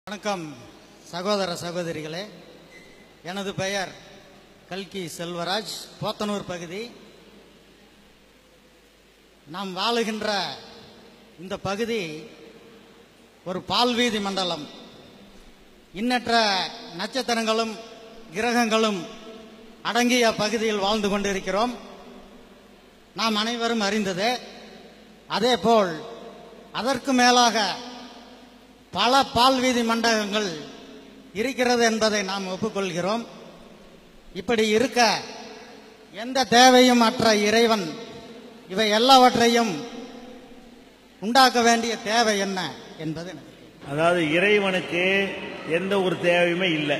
வணக்கம் சகோதர சகோதரிகளே எனது பெயர் கல்கி செல்வராஜ் போத்தனூர் பகுதி நாம் வாழுகின்ற இந்த பகுதி ஒரு பால்வீதி மண்டலம் எண்ணற்ற நட்சத்திரங்களும் கிரகங்களும் அடங்கிய பகுதியில் வாழ்ந்து கொண்டிருக்கிறோம் நாம் அனைவரும் அறிந்தது அதேபோல் அதற்கு மேலாக பல பால்வீதி மண்டபங்கள் இருக்கிறது என்பதை நாம் ஒப்புக்கொள்கிறோம் இப்படி இருக்க எந்த தேவையும் அற்ற இறைவன் இவை எல்லாவற்றையும் உண்டாக்க வேண்டிய தேவை என்ன என்பது எனக்கு கேள்வி. அதாவது இறைவனுக்கு எந்த ஒரு தேவையுமே இல்லை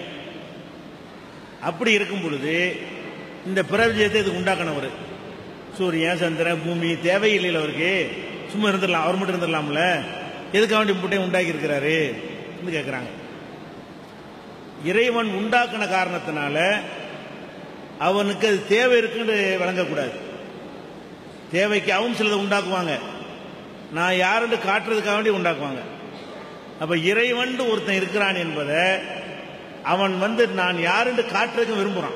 அப்படி இருக்கும் பொழுது இந்த பிரபஞ்சத்தை இதுக்கு உண்டாக்கணவர் சூரியன் சந்திரன் பூமி தேவையில்லை அவருக்கு சும்மா இருந்துடலாம் அவர் மட்டும் இருந்துடலாம்ல எதுக்காக வேண்டி முட்டையை உண்டாக்கி இருக்கிறாரு கேட்குறாங்க இறைவன் உண்டாக்கின காரணத்தினால அவனுக்கு அது தேவை இருக்குன்னு வழங்கக்கூடாது தேவைக்கு அவன் சிலதை உண்டாக்குவாங்க நான் யாருன்னு காட்டுறதுக்காக வேண்டி உண்டாக்குவாங்க அப்ப இறைவன் ஒருத்தன் இருக்கிறான் என்பதை அவன் வந்து நான் யாருன்னு காட்டுறதுக்கு விரும்புறான்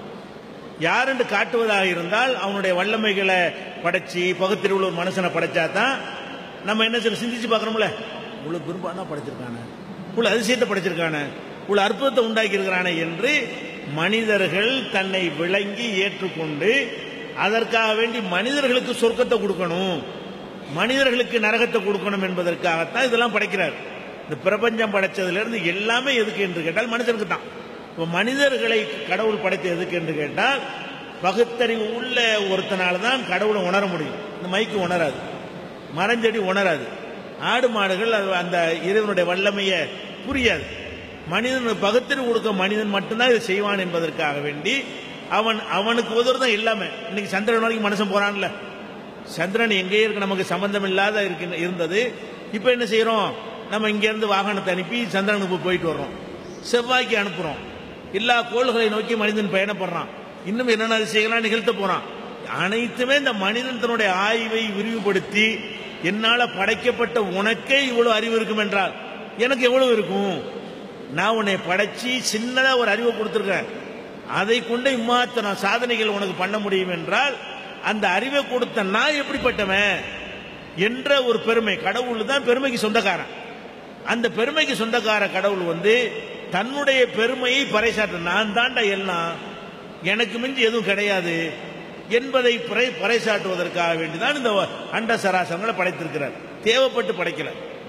யாருன்னு காட்டுவதாக இருந்தால் அவனுடைய வல்லமைகளை படைச்சி பகுத்தறிவுள்ள ஒரு மனுஷனை படைச்சா தான் நம்ம என்ன செய்ய சிந்திச்சு பார்க்கணும்ல இவ்வளவு விரும்பானா படைச்சிருக்கானே இவ்வளவு அதிசயத்தை படைச்சிருக்கானே இவ்வளவு அற்புதத்தை உண்டாக்கி இருக்கிறானே என்று மனிதர்கள் தன்னை விளங்கி ஏற்றுக்கொண்டு அதற்காக வேண்டி மனிதர்களுக்கு சொர்க்கத்தை கொடுக்கணும் மனிதர்களுக்கு நரகத்தை கொடுக்கணும் என்பதற்காகத்தான் இதெல்லாம் படைக்கிறார் இந்த பிரபஞ்சம் படைச்சதுல இருந்து எல்லாமே எதுக்கு என்று கேட்டால் மனிதனுக்கு தான் இப்போ மனிதர்களை கடவுள் படைத்து எதுக்கு என்று கேட்டால் பகுத்தறிவு உள்ள ஒருத்தனால தான் கடவுளை உணர முடியும் இந்த மைக்கு உணராது மரஞ்செடி உணராது ஆடு மாடுகள் அது அந்த இறைவனுடைய வல்லமையை புரியாது மனிதன் பகுத்தறிவு கொடுக்க மனிதன் மட்டும்தான் இதை செய்வான் என்பதற்காக வேண்டி அவன் அவனுக்கு உதவு தான் எல்லாமே இன்னைக்கு சந்திரன் வரைக்கும் மனுஷன் போறான்ல சந்திரன் எங்கேயே இருக்கு நமக்கு சம்பந்தம் இல்லாத இருக்கு இருந்தது இப்போ என்ன செய்யறோம் நம்ம இங்க இருந்து வாகனத்தை அனுப்பி சந்திரனுக்கு போயிட்டு வர்றோம் செவ்வாய்க்கு அனுப்புறோம் எல்லா கோள்களை நோக்கி மனிதன் பயணப்படுறான் இன்னும் என்னென்ன அதிசயங்கள்லாம் நிகழ்த்த போறான் அனைத்துமே இந்த மனிதன் தன்னுடைய ஆய்வை விரிவுபடுத்தி என்னால படைக்கப்பட்ட உனக்கே இவ்வளவு அறிவு இருக்கும் என்றால் எனக்கு எவ்வளவு இருக்கும் நான் உன்னை படைச்சி சின்னதா ஒரு அறிவை கொடுத்துருக்கேன் அதை கொண்டு இம்மாத்திரம் சாதனைகள் உனக்கு பண்ண முடியும் என்றால் அந்த அறிவை கொடுத்த நான் எப்படிப்பட்டவன் என்ற ஒரு பெருமை கடவுள் தான் பெருமைக்கு சொந்தக்காரன் அந்த பெருமைக்கு சொந்தக்கார கடவுள் வந்து தன்னுடைய பெருமையை பறைசாற்ற நான் தாண்டா எல்லாம் எனக்கு மிஞ்சி எதுவும் கிடையாது என்பதை பறை- பறைசாற்றுவதற்காக வேண்டிதான் இந்த அண்ட சராசரங்களை படைத்திருக்கிறார் தேவைப்பட்டு படைக்கல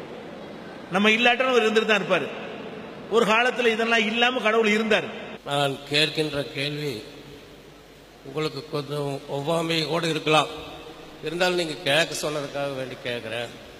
நம்ம இல்லாட்டும் அவர் இருந்துட்டு தான் இருப்பார் ஒரு காலத்துல இதெல்லாம் இல்லாம கடவுள் இருந்தார் நான் கேட்கின்ற கேள்வி உங்களுக்கு கொஞ்சம் ஒவ்வாமை கூட இருக்கலாம் இருந்தாலும் நீங்க கேட்க சொன்னதுக்காக வேண்டி கேட்கிறேன்